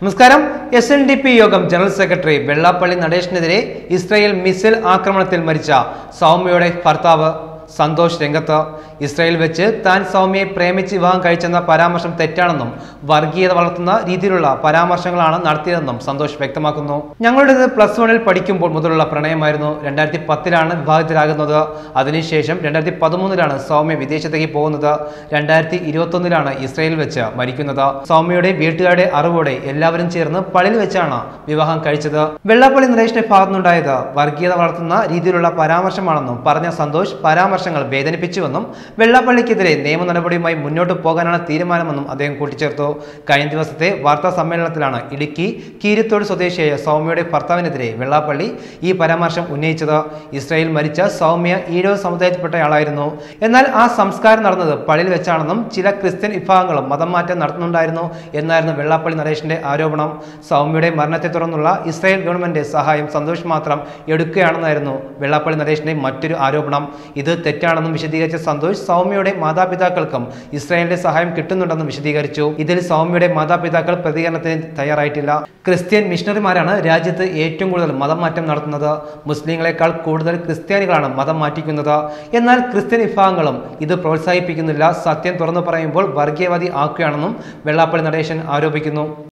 നമസ്കാരം S N D P Yogam general secretary Vellappally നടേശനെതിരെ Israel missile ആക്രമണത്തിൽ മരിച്ച സൗമ്യയുടെ ഭർത്താവ് സന്തോഷ് രംഗത്ത് ഇസ്രയേൽ വെച്ച് താൻ സൗമ്യയെ പ്രേമിച്ച് വിവാഹം കഴിച്ചെന്ന പരാമർശം തെറ്റാണെന്നും വർഗീയത വളർത്തുന്ന രീതിയിലുള്ള പരാമർശങ്ങളാണ് നടത്തിയതെന്നും സന്തോഷ് വ്യക്തമാക്കുന്നു ഞങ്ങളുടേത് പ്ലസ് വണ്ണിൽ പഠിക്കുമ്പോൾ മുതലുള്ള പ്രണയമായിരുന്നു രണ്ടായിരത്തി പത്തിലാണ് വിവാഹത്തിലാകുന്നത് അതിനുശേഷം രണ്ടായിരത്തി പതിമൂന്നിലാണ് സൗമ്യ വിദേശത്തേക്ക് പോകുന്നത് രണ്ടായിരത്തി ഇരുപത്തൊന്നിലാണ് ഇസ്രയേൽ വെച്ച് മരിക്കുന്നത് സൗമ്യയുടെ വീട്ടുകാരുടെ അറിവോടെ എല്ലാവരും ചേർന്ന് പള്ളിയിൽ വെച്ചാണ് വിവാഹം കഴിച്ചത് വെള്ളാപ്പള്ളി നരേഷിന്റെ ഭാഗത്തുനിന്നുണ്ടായത് വർഗീയത വളർത്തുന്ന രീതിയിലുള്ള പരാമർശമാണെന്നും പറഞ്ഞ സന്തോഷ് പരാമർശങ്ങൾ വേദനിപ്പിച്ചുവെന്നും വെള്ളാപ്പള്ളിക്കെതിരെ നിയമ നടപടിയുമായി മുന്നോട്ട് പോകാനാണ് തീരുമാനമെന്നും അദ്ദേഹം കൂട്ടിച്ചേർത്തു കഴിഞ്ഞ ദിവസത്തെ വാർത്താ സമ്മേളനത്തിലാണ് ഇടുക്കി കീരിത്തോട് സ്വദേശിയായ സൗമ്യയുടെ ഭർത്താവിനെതിരെ വെള്ളാപ്പള്ളി ഈ പരാമർശം ഉന്നയിച്ചത് ഇസ്രായേൽ മരിച്ച സൗമ്യ ഈഴവ സമുദായത്തിൽപ്പെട്ടയാളായിരുന്നു എന്നാൽ ആ സംസ്കാരം നടന്നത് പള്ളിയിൽ വെച്ചാണെന്നും ചില ക്രിസ്ത്യൻ വിഭാഗങ്ങളും മതം മാറ്റം നടത്തുന്നുണ്ടായിരുന്നു എന്നായിരുന്നു വെള്ളാപ്പള്ളി നരേഷിന്റെ ആരോപണം സൗമ്യയുടെ മരണത്തെ തുടർന്നുള്ള ഇസ്രായേൽ ഗവൺമെന്റ് സഹായം സന്തോഷ് മാത്രം എടുക്കുകയാണെന്നായിരുന്നു വെള്ളാപ്പള്ളി നരേഷിന്റെ മറ്റൊരു ആരോപണം ഇത് തെറ്റാണെന്നും വിശദീകരിച്ച സന്തോഷ് സൗമ്യയുടെ മാതാപിതാക്കൾക്കും ഇസ്രായേലിന്റെ സഹായം കിട്ടുന്നുണ്ടെന്നും വിശദീകരിച്ചു ഇതിൽ സൗമ്യയുടെ മാതാപിതാക്കൾ പ്രതികരണത്തിന് തയ്യാറായിട്ടില്ല ക്രിസ്ത്യൻ മിഷണറിമാരാണ് രാജ്യത്ത് ഏറ്റവും കൂടുതൽ മതം മാറ്റം നടത്തുന്നത് മുസ്ലിങ്ങളെക്കാൾ കൂടുതൽ ക്രിസ്ത്യാനികളാണ് മതം മാറ്റിക്കുന്നത് എന്നാൽ ക്രിസ്ത്യൻ വിഭാഗങ്ങളും ഇത് പ്രോത്സാഹിപ്പിക്കുന്നില്ല സത്യം തുറന്നു പറയുമ്പോൾ വർഗീയവാദി ആക്കുകയാണെന്നും വെള്ളാപ്പള്ളി നടേശൻ ആരോപിക്കുന്നു